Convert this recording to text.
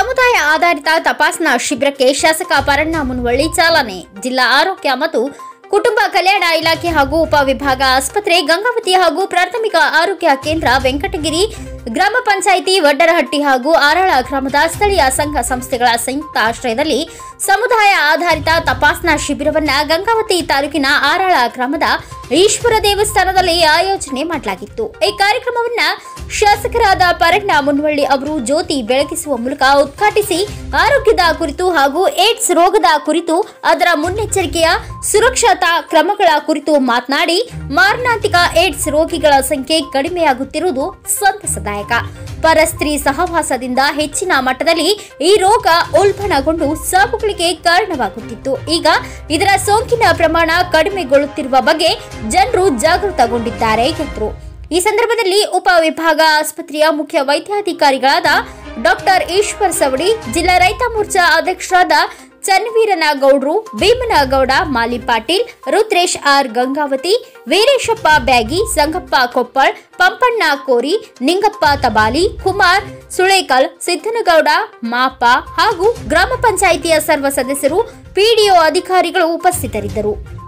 ಸಮುದಾಯ ಆಧಾರಿತ ತಪಾಸಣಾ ಶಿಬಿರಕ್ಕೆ ಶಾಸಕ ಪರಣ್ಣ ಮುನ್ವಳ್ಳಿ ಚಾಲನೆ ಜಿಲ್ಲಾ ಆರೋಗ್ಯ ಮತ್ತು ಕುಟುಂಬ ಕಲ್ಯಾಣ ಇಲಾಖೆ ಹಾಗೂ ಉಪವಿಭಾಗ ಆಸ್ಪತ್ರೆ ಗಂಗಾವತಿ ಹಾಗೂ ಪ್ರಾಥಮಿಕ ಆರೋಗ್ಯ ಕೇಂದ್ರ ವೆಂಕಟಗಿರಿ ಗ್ರಾಮ ಪಂಚಾಯಿತಿ ವಡ್ಡರಹಟ್ಟಿ ಹಾಗೂ ಆರಾಳ ಗ್ರಾಮದ ಸ್ಥಳೀಯ ಸಂಘ ಸಂಸ್ಥೆಗಳ ಸಂಯುಕ್ತ ಆಶ್ರಯದಲ್ಲಿ ಸಮುದಾಯ ಆಧಾರಿತ ತಪಾಸಣಾ ಶಿಬಿರವನ್ನ ಗಂಗಾವತಿ ತಾಲೂಕಿನ ಆರಾಳ ಗ್ರಾಮದ ಈಶ್ವರ ದೇವಸ್ಥಾನದಲ್ಲಿ ಆಯೋಜನೆ ಮಾಡಲಾಗಿತ್ತು ಈ ಕಾರ್ಯಕ್ರಮವನ್ನ ಶಾಸಕರಾದ ಪರಣ್ಣ ಮುನ್ವಳ್ಳಿ ಅವರು ಜ್ಯೋತಿ ಬೆಳಗಿಸುವ ಮೂಲಕ ಉದ್ಘಾಟಿಸಿ ಆರೋಗ್ಯದ ಕುರಿತು ಹಾಗೂ ಏಡ್ಸ್ ರೋಗದ ಕುರಿತು ಅದರ ಮುನ್ನೆಚ್ಚರಿಕೆಯ ಸುರಕ್ಷತಾ ಕ್ರಮಗಳ ಕುರಿತು ಮಾತನಾಡಿ ಮಾರಣಾಂತಿಕ ಏಡ್ಸ್ ರೋಗಿಗಳ ಸಂಖ್ಯೆ ಕಡಿಮೆಯಾಗುತ್ತಿರುವುದು ಸಂತಸದಾಯಕ ಪರಸ್ತ್ರೀ ಸಹವಾಸದಿಂದ ಹೆಚ್ಚಿನ ಮಟ್ಟದಲ್ಲಿ ಈ ರೋಗ ಉಲ್ಬಣಗೊಂಡು ಸಾವುಗಳಿಗೆ ಕಾರಣವಾಗುತ್ತಿತ್ತು ಈಗ ಇದರ ಸೋಂಕಿನ ಪ್ರಮಾಣ ಕಡಿಮೆಗೊಳ್ಳುತ್ತಿರುವ ಬಗ್ಗೆ ಜನರು ಜಾಗೃತಗೊಂಡಿದ್ದಾರೆ ಎಂದರು ಈ ಸಂದರ್ಭದಲ್ಲಿ ಉಪವಿಭಾಗ ಆಸ್ಪತ್ರೆಯ ಮುಖ್ಯ ವೈದ್ಯಾಧಿಕಾರಿಗಳಾದ ಡಾಕ್ಟರ್ ಈಶ್ವರ್ ಸವಡಿ ಜಿಲ್ಲಾ ರೈತ ಮೋರ್ಚಾ ಅಧ್ಯಕ್ಷರಾದ ಚನ್ನವೀರನಗೌಡ್ರು ಭೀಮನಗೌಡ ಮಾಲಿ ಪಾಟೀಲ್ ರುದ್ರೇಶ್ ಆರ್ ಗಂಗಾವತಿ ವೀರೇಶಪ್ಪ ಬ್ಯಾಗಿ ಸಂಗಪ್ಪ ಕೊಪ್ಪಳ್ ಪಂಪಣ್ಣ ಕೋರಿ ನಿಂಗಪ್ಪ ತಬಾಲಿ ಕುಮಾರ್ ಸುಳೇಕಲ್ ಸಿದ್ದನಗೌಡ ಮಾಪ ಹಾಗೂ ಗ್ರಾಮ ಪಂಚಾಯಿತಿಯ ಸರ್ವ ಸದಸ್ಯರು ಪಿಡಿಒ ಅಧಿಕಾರಿಗಳು ಉಪಸ್ಥಿತರಿದ್ದರು